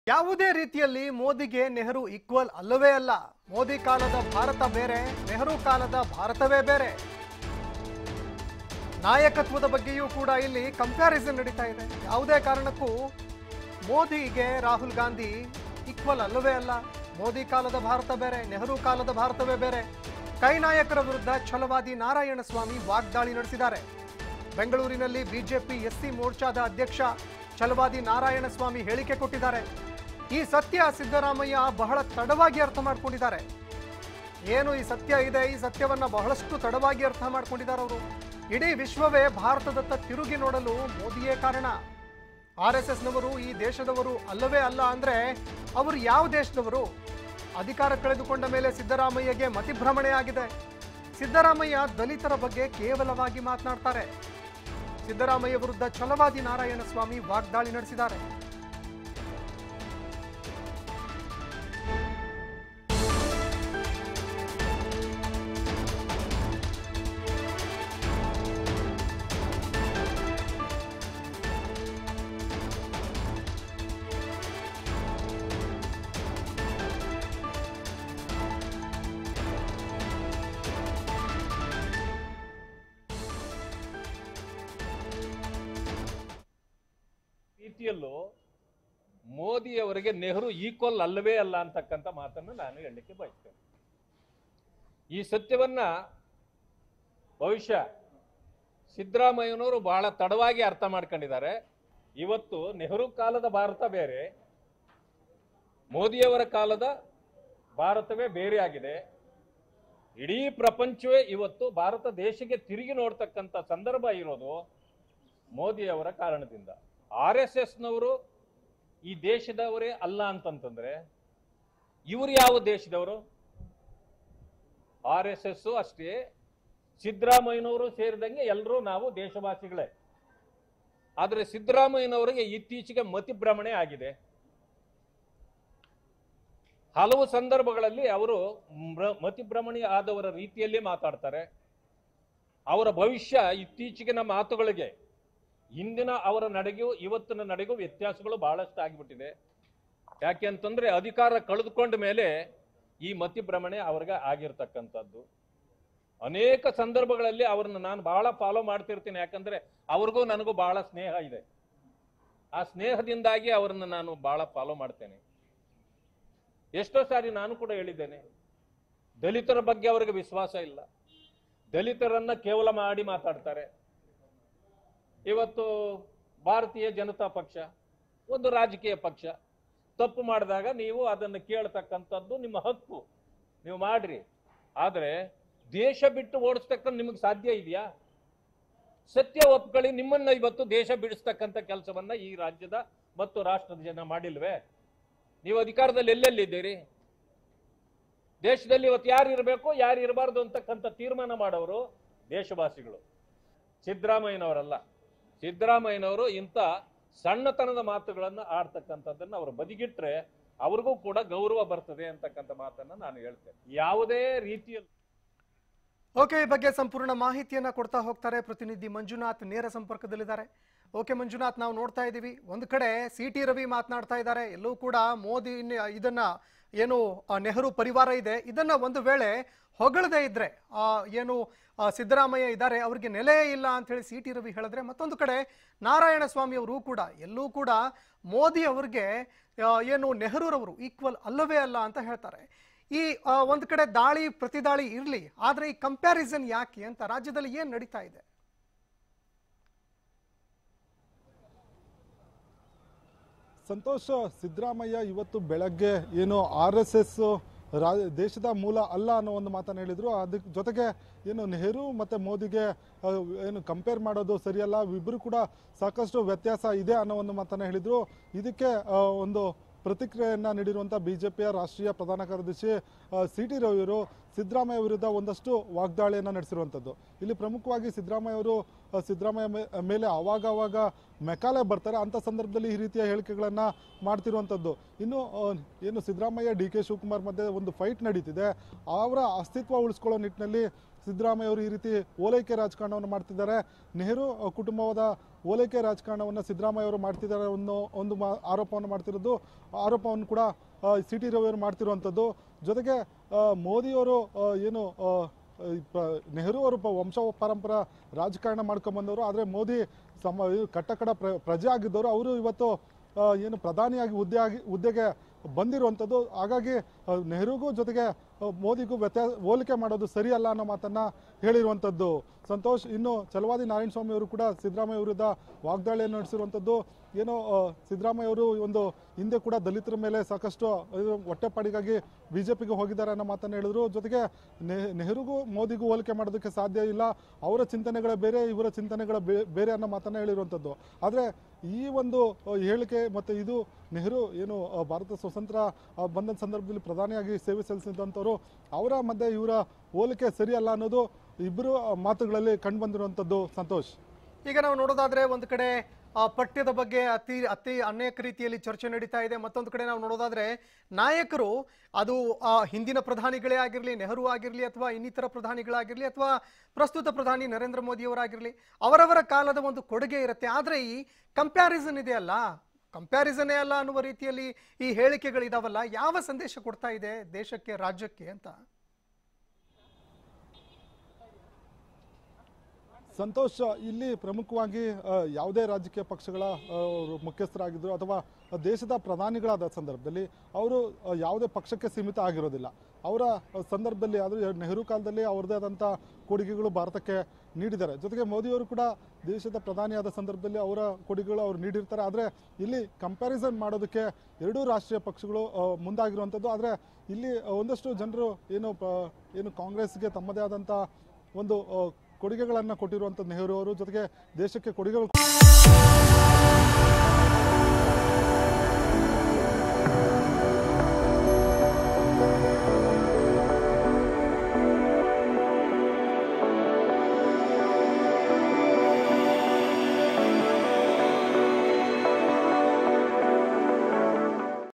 ಯಾವುದೇ ರೀತಿಯಲ್ಲಿ ಮೋದಿಗೆ ನೆಹರು ಈಕ್ವಲ್ ಅಲ್ಲವೇ ಅಲ್ಲ ಮೋದಿ ಕಾಲದ ಭಾರತ ಬೇರೆ ನೆಹರು ಕಾಲದ ಭಾರತವೇ ಬೇರೆ ನಾಯಕತ್ವದ ಬಗ್ಗೆಯೂ ಕೂಡ ಇಲ್ಲಿ ಕಂಪ್ಯಾರಿಸನ್ ನಡೀತಾ ಇದೆ ಯಾವುದೇ ಕಾರಣಕ್ಕೂ ಮೋದಿಗೆ ರಾಹುಲ್ ಗಾಂಧಿ ಈಕ್ವಲ್ ಅಲ್ಲವೇ ಅಲ್ಲ ಮೋದಿ ಕಾಲದ ಭಾರತ ಬೇರೆ ನೆಹರು ಕಾಲದ ಭಾರತವೇ ಬೇರೆ ಕೈ ನಾಯಕರ ವಿರುದ್ಧ ಛಲವಾದಿ ನಾರಾಯಣ ಸ್ವಾಮಿ ವಾಗ್ದಾಳಿ ನಡೆಸಿದ್ದಾರೆ ಬೆಂಗಳೂರಿನಲ್ಲಿ ಬಿಜೆಪಿ ಎಸ್ಸಿ ಮೋರ್ಚಾದ ಅಧ್ಯಕ್ಷ ಛಲವಾದಿ ನಾರಾಯಣ ಸ್ವಾಮಿ ಹೇಳಿಕೆ ಕೊಟ್ಟಿದ್ದಾರೆ ಈ ಸತ್ಯ ಸಿದ್ದರಾಮಯ್ಯ ಬಹಳ ತಡವಾಗಿ ಅರ್ಥ ಮಾಡ್ಕೊಂಡಿದ್ದಾರೆ ಏನು ಈ ಸತ್ಯ ಇದೆ ಈ ಸತ್ಯವನ್ನ ಬಹಳಷ್ಟು ತಡವಾಗಿ ಅರ್ಥ ಮಾಡ್ಕೊಂಡಿದ್ದಾರೆ ಅವರು ಇಡೀ ವಿಶ್ವವೇ ಭಾರತದತ್ತ ತಿರುಗಿ ನೋಡಲು ಮೋದಿಯೇ ಕಾರಣ ಆರ್ ಎಸ್ ಎಸ್ನವರು ಈ ದೇಶದವರು ಅಲ್ಲವೇ ಅಲ್ಲ ಅಂದ್ರೆ ಅವರು ಯಾವ ದೇಶದವರು ಅಧಿಕಾರ ಕಳೆದುಕೊಂಡ ಮೇಲೆ ಸಿದ್ದರಾಮಯ್ಯಗೆ ಮತಿಭ್ರಮಣೆ ಆಗಿದೆ ಸಿದ್ದರಾಮಯ್ಯ ದಲಿತರ ಬಗ್ಗೆ ಕೇವಲವಾಗಿ ಮಾತನಾಡ್ತಾರೆ ಸಿದ್ದರಾಮಯ್ಯ ವಿರುದ್ಧ ಛಲವಾದಿ ನಾರಾಯಣ ಸ್ವಾಮಿ ವಾಗ್ದಾಳಿ ನಡೆಸಿದ್ದಾರೆ ರೀತಿಯಲ್ಲೂ ಮೋದಿಯವರಿಗೆ ನೆಹರು ಈಕ್ವಲ್ ಅಲ್ಲವೇ ಅಲ್ಲ ಅಂತಕ್ಕಂಥ ಮಾತನ್ನು ನಾನು ಹೇಳಲಿಕ್ಕೆ ಬಯಸ್ತೇನೆ ಈ ಸತ್ಯವನ್ನ ಭವಿಷ್ಯ ಸಿದ್ದರಾಮಯ್ಯನವರು ಬಹಳ ತಡವಾಗಿ ಅರ್ಥ ಮಾಡ್ಕೊಂಡಿದ್ದಾರೆ ಇವತ್ತು ನೆಹರು ಕಾಲದ ಭಾರತ ಬೇರೆ ಮೋದಿಯವರ ಕಾಲದ ಭಾರತವೇ ಬೇರೆ ಆಗಿದೆ ಇಡೀ ಪ್ರಪಂಚವೇ ಇವತ್ತು ಭಾರತ ದೇಶಕ್ಕೆ ತಿರುಗಿ ನೋಡ್ತಕ್ಕಂಥ ಸಂದರ್ಭ ಇರೋದು ಮೋದಿಯವರ ಕಾರಣದಿಂದ ಆರ್ ಎಸ್ ಎಸ್ನವರು ಈ ದೇಶದವರೇ ಅಲ್ಲ ಅಂತಂತಂದ್ರೆ ಇವರು ಯಾವ ದೇಶದವರು ಆರ್ ಎಸ್ ಎಸ್ ಅಷ್ಟೇ ಸಿದ್ದರಾಮಯ್ಯನವರು ಸೇರಿದಂಗೆ ಎಲ್ಲರೂ ನಾವು ದೇಶವಾಸಿಗಳೇ ಆದರೆ ಸಿದ್ದರಾಮಯ್ಯನವರಿಗೆ ಇತ್ತೀಚೆಗೆ ಮತಿಭ್ರಮಣೆ ಆಗಿದೆ ಹಲವು ಸಂದರ್ಭಗಳಲ್ಲಿ ಅವರು ಮ್ರ- ಮತಿಭ್ರಮಣೆ ಆದವರ ರೀತಿಯಲ್ಲೇ ಮಾತಾಡ್ತಾರೆ ಅವರ ಭವಿಷ್ಯ ಇತ್ತೀಚೆಗಿನ ಮಾತುಗಳಿಗೆ ಇಂದಿನ ಅವರ ನಡೆಗೂ ಇವತ್ತಿನ ನಡೆಗೂ ವ್ಯತ್ಯಾಸಗಳು ಬಹಳಷ್ಟು ಆಗಿಬಿಟ್ಟಿದೆ ಯಾಕೆ ಅಂತಂದ್ರೆ ಅಧಿಕಾರ ಕಳೆದುಕೊಂಡ ಮೇಲೆ ಈ ಮತಿಭ್ರಮಣೆ ಅವ್ರಿಗೆ ಆಗಿರ್ತಕ್ಕಂಥದ್ದು ಅನೇಕ ಸಂದರ್ಭಗಳಲ್ಲಿ ಅವ್ರನ್ನ ನಾನು ಬಹಳ ಫಾಲೋ ಮಾಡ್ತಿರ್ತೀನಿ ಯಾಕಂದ್ರೆ ಅವ್ರಿಗೂ ನನಗೂ ಬಹಳ ಸ್ನೇಹ ಇದೆ ಆ ಸ್ನೇಹದಿಂದಾಗಿ ಅವ್ರನ್ನ ನಾನು ಬಹಳ ಫಾಲೋ ಮಾಡ್ತೇನೆ ಎಷ್ಟೋ ಸಾರಿ ನಾನು ಕೂಡ ಹೇಳಿದ್ದೇನೆ ದಲಿತರ ಬಗ್ಗೆ ಅವರಿಗೆ ವಿಶ್ವಾಸ ಇಲ್ಲ ದಲಿತರನ್ನ ಕೇವಲ ಮಾಡಿ ಮಾತಾಡ್ತಾರೆ ಇವತ್ತು ಭಾರತೀಯ ಜನತಾ ಪಕ್ಷ ಒಂದು ರಾಜಕೀಯ ಪಕ್ಷ ತಪ್ಪು ಮಾಡಿದಾಗ ನೀವು ಅದನ್ನು ಕೇಳ್ತಕ್ಕಂಥದ್ದು ನಿಮ್ಮ ಹಕ್ಕು ನೀವು ಮಾಡ್ರಿ ಆದರೆ ದೇಶ ಬಿಟ್ಟು ಓಡಿಸ್ತಕ್ಕಂಥ ನಿಮಗೆ ಸಾಧ್ಯ ಇದೆಯಾ ಸತ್ಯ ಒಪ್ಕೊಳ್ಳಿ ನಿಮ್ಮನ್ನ ಇವತ್ತು ದೇಶ ಬಿಡಿಸ್ತಕ್ಕಂಥ ಕೆಲಸವನ್ನ ಈ ರಾಜ್ಯದ ಮತ್ತು ರಾಷ್ಟ್ರದ ಜನ ಮಾಡಿಲ್ವೇ ನೀವು ಅಧಿಕಾರದಲ್ಲಿ ಎಲ್ಲೆಲ್ಲಿದ್ದೀರಿ ದೇಶದಲ್ಲಿ ಇವತ್ತು ಯಾರು ಇರಬೇಕು ಯಾರು ಇರಬಾರ್ದು ಅಂತಕ್ಕಂಥ ತೀರ್ಮಾನ ಮಾಡೋರು ದೇಶವಾಸಿಗಳು ಸಿದ್ದರಾಮಯ್ಯನವರಲ್ಲ ಸಿದ್ದರಾಮಯ್ಯನವರು ಇಂಥ ಸಣ್ಣತನದ ಮಾತುಗಳನ್ನು ಆಡ್ತಕ್ಕಂಥದ್ದನ್ನು ಅವರು ಬದಿಗಿಟ್ರೆ ಅವ್ರಿಗೂ ಕೂಡ ಗೌರವ ಬರ್ತದೆ ಅಂತಕ್ಕಂಥ ಮಾತನ್ನ ನಾನು ಹೇಳ್ತೇನೆ ಯಾವುದೇ ರೀತಿಯಲ್ಲಿ ಓಕೆ ಈ ಬಗ್ಗೆ ಸಂಪೂರ್ಣ ಮಾಹಿತಿಯನ್ನ ಕೊಡ್ತಾ ಹೋಗ್ತಾರೆ ಪ್ರತಿನಿಧಿ ಮಂಜುನಾಥ್ ನೇರ ಸಂಪರ್ಕದಲ್ಲಿದ್ದಾರೆ ಓಕೆ ಮಂಜುನಾಥ್ ನಾವು ನೋಡ್ತಾ ಇದ್ದೀವಿ ಒಂದು ಕಡೆ ಸಿ ಟಿ ರವಿ ಮಾತನಾಡ್ತಾ ಇದ್ದಾರೆ ಎಲ್ಲೂ ಕೂಡ ಮೋದಿ ಇನ್ನ- ಇದನ್ನ ಏನು ಆ, ನೆಹರು ಪರಿವಾರ ಇದೆ ಇದನ್ನ ಒಂದು ವೇಳೆ ಹೊಗಳದೇ ಇದ್ರೆ ಆ, ಏನು ಆ, ಸಿದ್ದರಾಮಯ್ಯ ಇದ್ದಾರೆ ಅವರಿಗೆ ನೆಲೆಯೇ ಇಲ್ಲ ಅಂತ ಹೇಳಿ ಸಿ ಟಿ ರವಿ ಹೇಳಿದ್ರೆ ಮತ್ತೊಂದು ಕಡೆ ನಾರಾಯಣ ಸ್ವಾಮಿ ಅವರು ಕೂಡ ಎಲ್ಲೂ ಕೂಡ ಮೋದಿ ಅವರಿಗೆ ಆ, ಏನು ನೆಹರೂರವರು ಈಕ್ವಲ್ ಅಲ್ಲವೇ ಅಲ್ಲ ಅಂತ ಹೇಳ್ತಾರೆ ಈ ಆ, ಒಂದು ಕಡೆ ದಾಳಿ ಪ್ರತಿದಾಳಿ ಇರಲಿ ಆದ್ರೆ ಈ ಕಂಪ್ಯಾರಿಸನ್ ಯಾಕೆ ಅಂತ ರಾಜ್ಯದಲ್ಲಿ ಏನ್ ನಡೀತಾ ಇದೆ ಸಂತೋಷ್ ಸಿದ್ದರಾಮಯ್ಯ ಇವತ್ತು ಬೆಳಗ್ಗೆ ಏನು ಆರ್ ಎಸ್ ಎಸ್ ರಾ ದೇಶದ ಮೂಲ ಅಲ್ಲ ಅನ್ನೋ ಒಂದು ಮಾತನ್ನು ಹೇಳಿದ್ರು ಅದಕ್ಕೆ ಜೊತೆಗೆ ಏನು ನೆಹರು ಮತ್ತು ಮೋದಿಗೆ ಆ, ಏನು ಕಂಪೇರ್ ಮಾಡೋದು ಸರಿಯಲ್ಲ ಇಬ್ಬರು ಕೂಡ ಸಾಕಷ್ಟು ವ್ಯತ್ಯಾಸ ಇದೆ ಅನ್ನೋ ಒಂದು ಮಾತನ್ನು ಹೇಳಿದ್ರು ಇದಕ್ಕೆ ಆ, ಒಂದು ಪ್ರತಿಕ್ರಿಯೆಯನ್ನ ನೀಡಿರುವಂಥ ಬಿಜೆಪಿಯ ರಾಷ್ಟ್ರೀಯ ಪ್ರಧಾನ ಕಾರ್ಯದರ್ಶಿ ಸಿ ಟಿ ರವಿಯವರು ಸಿದ್ದರಾಮಯ್ಯ ವಿರುದ್ಧ ಒಂದಷ್ಟು ವಾಗ್ದಾಳಿಯನ್ನು ನಡೆಸಿರುವಂಥದ್ದು ಇಲ್ಲಿ ಪ್ರಮುಖವಾಗಿ ಸಿದ್ದರಾಮಯ್ಯ ಅವರು ಆ, ಸಿದ್ದರಾಮಯ್ಯ ಮೇ- ಮೇಲೆ ಅವಾಗ ಅವಾಗ ಮೆಕಾಲೆ ಬರ್ತಾರೆ ಅಂಥ ಸಂದರ್ಭದಲ್ಲಿ ಈ ರೀತಿಯ ಹೇಳಿಕೆಗಳನ್ನು ಮಾಡ್ತಿರುವಂಥದ್ದು ಇನ್ನು ಆ, ಏನು ಸಿದ್ದರಾಮಯ್ಯ ಡಿ ಕೆ ಶಿವಕುಮಾರ್ ಮಧ್ಯೆ ಒಂದು ಫೈಟ್ ನಡೀತಿದೆ ಅವರ ಅಸ್ತಿತ್ವ ಉಳಿಸ್ಕೊಳ್ಳೋ ನಿಟ್ಟಿನಲ್ಲಿ ಸಿದ್ದರಾಮಯ್ಯ ಅವರು ಈ ರೀತಿ ಓಲೈಕೆ ರಾಜಕಾರಣವನ್ನು ಮಾಡ್ತಿದ್ದಾರೆ ನೆಹರು ಅ, ಕುಟುಂಬದ ಓಲೈಕೆ ರಾಜಕಾರಣವನ್ನು ಸಿದ್ದರಾಮಯ್ಯ ಅವರು ಮಾಡ್ತಿದ್ದಾರೆ ಅನ್ನೋ ಒಂದು ಮಾ ಆರೋಪವನ್ನು ಮಾಡ್ತಿರೋದು ಆರೋಪವನ್ನು ಕೂಡ ಸಿ ಟಿ ರವಿ ಅವರು ಮಾಡ್ತಿರುವಂಥದ್ದು ಜೊತೆಗೆ ಆ, ಮೋದಿಯವರು ಆ, ಏನು ಆ, ಈ ಪ- ನೆಹರು ಅವರು ಪ- ವಂಶ ಪರಂಪರ ರಾಜಕಾರಣ ಮಾಡ್ಕೊಂಡ್ಬಂದವರು ಆದರೆ ಮೋದಿ ಸಮ ಇದು ಕಟ್ಟಕಡ ಪ್ರ ಪ್ರಜೆ ಆಗಿದ್ದವರು ಅವರು ಇವತ್ತು ಆ, ಏನು ಪ್ರಧಾನಿಯಾಗಿ ಹುದ್ದೆ ಆಗಿ ಹುದ್ದೆಗೆ ಬಂದಿರುವಂಥದ್ದು ಹಾಗಾಗಿ ಆ, ನೆಹರುಗೂ ಜೊತೆಗೆ ಆ, ಮೋದಿಗೂ ವ್ಯತ್ಯಾಸ ಹೋಲಿಕೆ ಮಾಡೋದು ಸರಿಯಲ್ಲ ಅನ್ನೋ ಮಾತನ್ನ ಹೇಳಿರುವಂಥದ್ದು ಸಂತೋಷ್ ಇನ್ನು ಛಲವಾದಿ ನಾರಾಯಣ ಸ್ವಾಮಿ ಅವರು ಕೂಡ ಸಿದ್ದರಾಮಯ್ಯ ವಿರುದ್ಧ ವಾಗ್ದಾಳಿಯನ್ನು ನಡೆಸಿರುವಂಥದ್ದು ಏನೋ ಆ, ಸಿದ್ದರಾಮಯ್ಯ ಅವರು ಒಂದು ಹಿಂದೆ ಕೂಡ ದಲಿತರ ಮೇಲೆ ಸಾಕಷ್ಟು ಇದು ಹೊಟ್ಟೆಪಾಡಿಗಾಗಿ ಬಿಜೆಪಿಗೆ ಹೋಗಿದ್ದಾರೆ ಅನ್ನೋ ಮಾತನ್ನು ಹೇಳಿದ್ರು ಜೊತೆಗೆ ನೆ- ನೆಹರುಗೂ ಮೋದಿಗೂ ಹೋಲಿಕೆ ಮಾಡೋದಕ್ಕೆ ಸಾಧ್ಯ ಇಲ್ಲ ಅವರ ಚಿಂತನೆಗಳ ಬೇರೆ ಇವರ ಚಿಂತನೆಗಳ ಬೇ- ಬೇರೆ ಅನ್ನೋ ಮಾತನ್ನ ಹೇಳಿರುವಂಥದ್ದು ಆದರೆ ಈ ಒಂದು ಆ, ಹೇಳಿಕೆ ಮತ್ತು ಇದು ನೆಹರು ಏನು ಆ, ಭಾರತ ಸ್ವತಂತ್ರ ಆ, ಬಂದ ಸಂದರ್ಭದಲ್ಲಿ ಪ್ರಧಾನಿಯಾಗಿ ಸೇವೆ ಸಲ್ಲಿಸಿದಂಥವ್ರು ಅವರ ಮಧ್ಯೆ ಇವರ ಹೋಲಿಕೆ ಸರಿಯಲ್ಲ ಅನ್ನೋದು ಇಬ್ಬರು ಮಾತುಗಳಲ್ಲಿ ಕಂಡುಬಂದಿರುವಂಥದ್ದು ಸಂತೋಷ್ ಈಗ ನಾವು ನೋಡೋದಾದ್ರೆ ಒಂದು ಕಡೆ ಆ ಪಠ್ಯದ ಬಗ್ಗೆ ಅತಿ ಅತಿ ಅನೇಕ ರೀತಿಯಲ್ಲಿ ಚರ್ಚೆ ನಡೀತಾ ಇದೆ ಮತ್ತೊಂದು ಕಡೆ ನಾವು ನೋಡೋದಾದ್ರೆ ನಾಯಕರು ಅದು ಆ ಹಿಂದಿನ ಪ್ರಧಾನಿಗಳೇ ಆಗಿರಲಿ ನೆಹರು ಆಗಿರಲಿ ಅಥವಾ ಇನ್ನಿತರ ಪ್ರಧಾನಿಗಳಾಗಿರಲಿ ಅಥವಾ ಪ್ರಸ್ತುತ ಪ್ರಧಾನಿ ನರೇಂದ್ರ ಮೋದಿ ಅವರಾಗಿರಲಿ ಅವರವರ ಕಾಲದ ಒಂದು ಕೊಡುಗೆ ಇರುತ್ತೆ ಆದರೆ ಈ ಕಂಪ್ಯಾರಿಸನ್ ಇದೆಯಲ್ಲ ಕಂಪ್ಯಾರಿಸನ್ನೇ ಅಲ್ಲ ಅನ್ನುವ ರೀತಿಯಲ್ಲಿ ಈ ಹೇಳಿಕೆಗಳಿದಾವಲ್ಲ ಯಾವ ಸಂದೇಶ ಕೊಡ್ತಾ ಇದೆ ದೇಶಕ್ಕೆ ರಾಜ್ಯಕ್ಕೆ ಅಂತ ಸಂತೋಷ್ ಇಲ್ಲಿ ಪ್ರಮುಖವಾಗಿ ಆ, ಯಾವುದೇ ರಾಜಕೀಯ ಪಕ್ಷಗಳ ಆ, ಅವ್ರು ಮುಖ್ಯಸ್ಥರಾಗಿದ್ದರು ಅಥವಾ ದೇಶದ ಪ್ರಧಾನಿಗಳಾದ ಸಂದರ್ಭದಲ್ಲಿ ಅವರು ಆ, ಯಾವುದೇ ಪಕ್ಷಕ್ಕೆ ಸೀಮಿತ ಆಗಿರೋದಿಲ್ಲ ಅವರ ಆ, ಸಂದರ್ಭದಲ್ಲಿ ಅದು ನೆಹರು ಕಾಲದಲ್ಲಿ ಅವ್ರದ್ದೇ ಆದಂಥ ಕೊಡುಗೆಗಳು ಭಾರತಕ್ಕೆ ನೀಡಿದ್ದಾರೆ ಜೊತೆಗೆ ಮೋದಿಯವರು ಕೂಡ ದೇಶದ ಪ್ರಧಾನಿಯಾದ ಸಂದರ್ಭದಲ್ಲಿ ಅವರ ಕೊಡುಗೆಗಳು ಅವ್ರು ನೀಡಿರ್ತಾರೆ ಆದರೆ ಇಲ್ಲಿ ಕಂಪ್ಯಾರಿಸನ್ ಮಾಡೋದಕ್ಕೆ ಎರಡೂ ರಾಷ್ಟ್ರೀಯ ಪಕ್ಷಗಳು ಆ, ಮುಂದಾಗಿರುವಂಥದ್ದು ಆದರೆ ಇಲ್ಲಿ ಒಂದಷ್ಟು ಜನರು ಏನು ಪ- ಏನು ಕಾಂಗ್ರೆಸ್ಗೆ ತಮ್ಮದೇ ಆದಂಥ ಒಂದು ಆ, ಕೊಡುಗೆಗಳನ್ನು ಕೊಟ್ಟಿರುವಂಥ ನೆಹರು ಅವರು ಜೊತೆಗೆ ದೇಶಕ್ಕೆ ಕೊಡುಗೆಗಳು